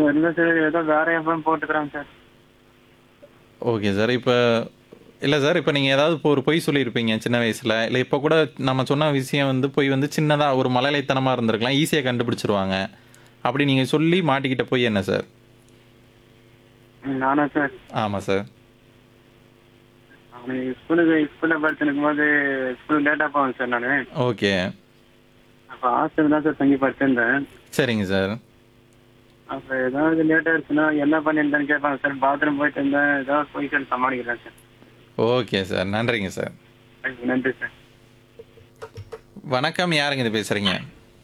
Sir இல்லை sir ஏதோ வேற எஃப்எம் போட்டுக்கிறாங்க சார் ஓகே சார் இப்போ இல்லை சார் இப்போ நீங்கள் ஏதாவது இப்போ ஒரு பொய் சொல்லியிருப்பீங்க சின்ன வயசில் இல்லை இப்போ கூட நம்ம சொன்ன விஷயம் வந்து பொய் வந்து சின்னதாக ஒரு மலைலைத்தனமாக இருந்திருக்கலாம் ஈஸியாக கண்டுபிடிச்சிருவாங்க அப்படி நீங்கள் சொல்லி மாட்டிக்கிட்ட பொய் என்ன சார் ம், நானா சார் ஆமாம் சார் அவனுக்கு ஸ்கூலுக்கு ஸ்கூலில் படிச்சுருக்கும் போது ஸ்கூல் லேட்டாக போவேன் சார் நான் ஓகே அப்போ ஹாஸ்டல் தான் சார் தங்கி படிச்சிருந்தேன் சரிங்க சார் அப்போ ஏதாவது லேட் ஆயிடுச்சுன்னா என்ன பண்ணியிருந்தேன்னு கேட்பாங்க சார் பாத்ரூம் போயிட்டு இருந்தேன் ஏதாவது போய் சார் சமாளிக்கிறேன் சார் ஓகே சார் நன்றிங்க சார் நன்றி சார் வணக்கம் யாருங்க இது பேசுகிறீங்க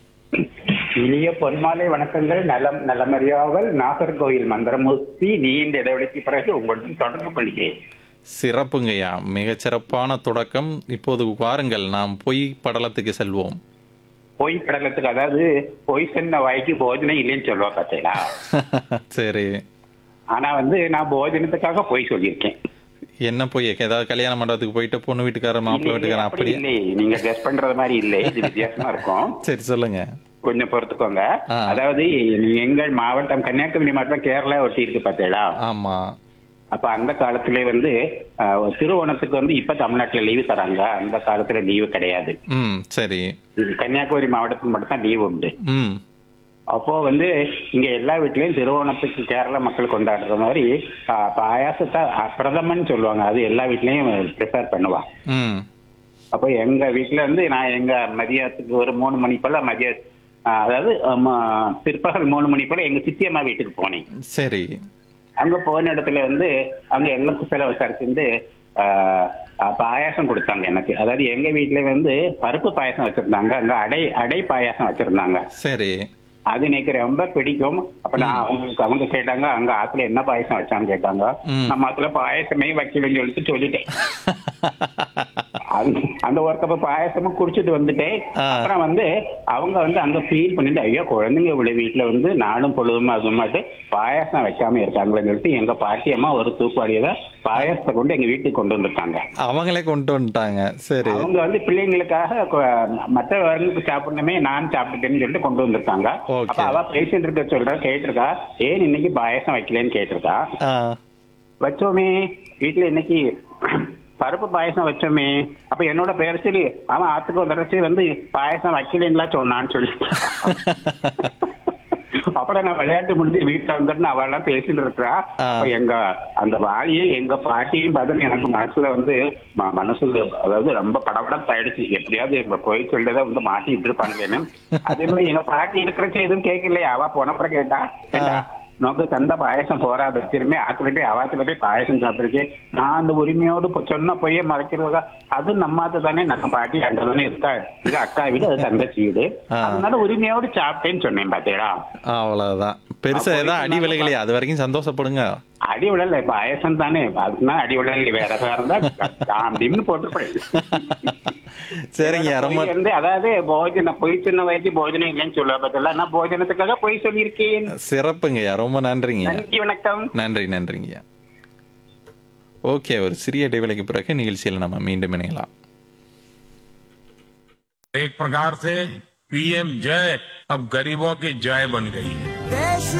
இனிய பொன்மாலை வணக்கங்கள் நலம் நலமறியாவல் நாகர்கோயில் மந்திரமூர்த்தி நீண்ட இடைவெளிக்கு பிறகு உங்களுடன் தொடர்பு கொள்கிறேன் சிறப்புங்கய்யா மிகச்சிறப்பான தொடக்கம் இப்போது வாருங்கள் நாம் பொய் படலத்துக்கு செல்வோம் பொய் கடலத்துக்கு அதாவது பொய் சொன்ன வாய்க்கு போஜனம் இல்லைன்னு சொல்லுவா பார்த்தீங்களா சரி ஆனா வந்து நான் போஜனத்துக்காக பொய் சொல்லியிருக்கேன் என்ன பொய் ஏதாவது கல்யாண மண்டபத்துக்கு போயிட்டு பொண்ணு வீட்டுக்காரர் மாப்பிள்ளை இல்லை, வீட்டுக்காரர் அப்படி அப்படி இல்லை நீங்க கெஸ் பண்றது மாதிரி இல்லை இது வித்தியாசமா இருக்கும் சரி சொல்லுங்க கொஞ்சம் பொறுத்துக்கோங்க ஆ. அதாவது எங்கள் மாவட்டம் கன்னியாகுமரி மாவட்டம் கேரளா ஒட்டி இருக்கு பார்த்தீங்களா ஆமா அப்ப அந்த காலத்திலே வந்து அஹ், திருவோணத்துக்கு வந்து இப்ப தமிழ்நாட்டுல லீவு தராங்க அந்த காலத்துல லீவு கிடையாது ம் சரி கன்னியாகுமரி மாவட்டத்துக்கு மட்டும் தான் லீவு உண்டு ம் அப்போ வந்து இங்க எல்லா வீட்லயும் திருவோணத்துக்கு கேரள மக்கள் கொண்டாடுற மாதிரி அஹ், பாயாசத்தை அஹ், பிரதமன் சொல்லுவாங்க அது எல்லா வீட்லயும் ப்ரிப்பேர் பண்ணுவாங்க ம் அப்போ எங்க வீட்ல இருந்து நான் எங்க மதியத்துக்கு ஒரு மூணு மணி போல மதிய அஹ், அதாவது ஆமா, பிற்பகல் மூணு மணி போல எங்க சித்தியம்மா வீட்டுக்கு போனேன் சரி அங்க போன இடத்துல வந்து அங்க எல்லாத்துக்கும் சில விசாரிச்சிருந்து ஆஹ், ஆஹ், பாயாசம் கொடுத்தாங்க எனக்கு அதாவது எங்க வீட்ல வந்து பருப்பு பாயாசம் வச்சிருந்தாங்க அங்க அடை அடை பாயாசம் வச்சிருந்தாங்க சரி அது எனக்கு ரொம்ப பிடிக்கும் அப்ப நான் அவங்களுக்கு அவங்க கேட்டாங்க அங்க ஆத்துல என்ன பாயாசம் வச்சான்னு கேட்டாங்க ம். நம்ம ஆத்துல பாயாசமே வைக்கலன்னு சொல்லிட்டு சொல்லிட்டேன் அந்த- அந்த ஒரு கப் பாயாசமும் குடிச்சிட்டு வந்துட்டேன் ஆ. அப்புறம் வந்து அவங்க வந்து அங்க ஃபீல் பண்ணிட்டு ஐயோ குழந்தைங்க இவ்வளவு வீட்டுல வந்து நானும் பொழுதும் அதுமாட்டு பாயாசம் வைக்காம இருக்காங்களேன்னு சொல்லிட்டு எங்க பாட்டியம்மா ஒரு தூக்குவாடியத பாயாசத்தை கொண்டு எங்க வீட்டுக்கு கொண்டு வந்திருக்காங்க அவங்களே கொண்டு வந்துட்டாங்க சரி அவங்க வந்து பிள்ளைங்களுக்காக கொ- மற்றவர்களுக்கு சாப்பிடணுமே நான் சாப்பிட்டுட்டேன்னு சொல்லிட்டு கொண்டு வந்திருக்காங்க Okay. அப்ப அவ பேசிட்டு இருக்க சொல்ற கேட்டிருக்கா ஏன் இன்னைக்கு பாயாசம் வைக்கலன்னு கேட்டிருக்கா ஆ வச்சோமே வீட்டுல இன்னைக்கு பருப்பு பாயசம் வச்சோமே அப்ப என்னோட பேர் சொல்லி அவன் ஆத்துக்கு வந்துடுச்சு வந்து பாயசம் வைக்கலன்னா சொன்னான்னு சொல்லி அப்புறம் நான் விளையாட்டு முடிஞ்சு வீட்டுல வந்துட்டு அவள் எல்லாம் பேசிட்டு இருக்கிறா ஆ. அப்ப எங்க அந்த வாலியும் எங்க பாட்டியும் பார்த்து எனக்கு மனசுல வந்து ம- மனசுல அதாவது ரொம்ப படபடப்பாயிடுச்சு எப்படியாவது எங்க கோயில் சொல்லதை வந்து மாட்டிட்டு இருப்பாங்களேன்னு அதே மாதிரி எங்க பாட்டி இருக்கிறச்சு எதுவும் கேட்கலையே அவ போனப்புறம் கேட்டா "ஏண்டா, நோக்கு தந்த பாயசம் போராது திரும்பி ஆத்துல போய் அவாத்துல போய் பாயசம் சாப்பிட்டுருக்கேன் நான் அந்த உரிமையோடு பொ- சொன்ன பொய்ய மறைக்கிறதா அது நம்மாத்து தானே நம்ம பாட்டி அங்க தானே இருக்கா இது அக்கா வீடு அது தங்கச்சி வீடு ஆ. அதனால உரிமையோடு சாப்பிட்டேன்னு சொன்னேன் பாத்தீங்களா அவ்வளவுதான் பெருசா அப்போ ஏதாவது அடி விலைகளையே அது வரைக்கும் சந்தோஷப்படுங்க அடி விடல பாயசம் தானே அதுக்குன்னா அடி விடல வேற வேற இருந்தா அப்படின்னு போட்டுப்பேன் சரிங்க ரொம்ப பொய் வந்து அதாவது போஜனம் பொய் சின்ன வயசு போஜனம் இல்லைன்னு சொல்லுவா பார்த்தல நான் போஜனத்துக்காக பொய் சொல்லியிருக்கேன் சிறப்புங்கய்யா ரொம்ப நன்றிங்கய்யா நன்றி வணக்கம் நன்றி நன்றிங்கய்யா ஓகே ஒரு சிறிய இடைவேளைக்கு பிறகு நிகழ்ச்சியில் நம்ம மீண்டும் இணையலாம் एक प्रकार से पीएम जय अब गरीबों की जय बन गई है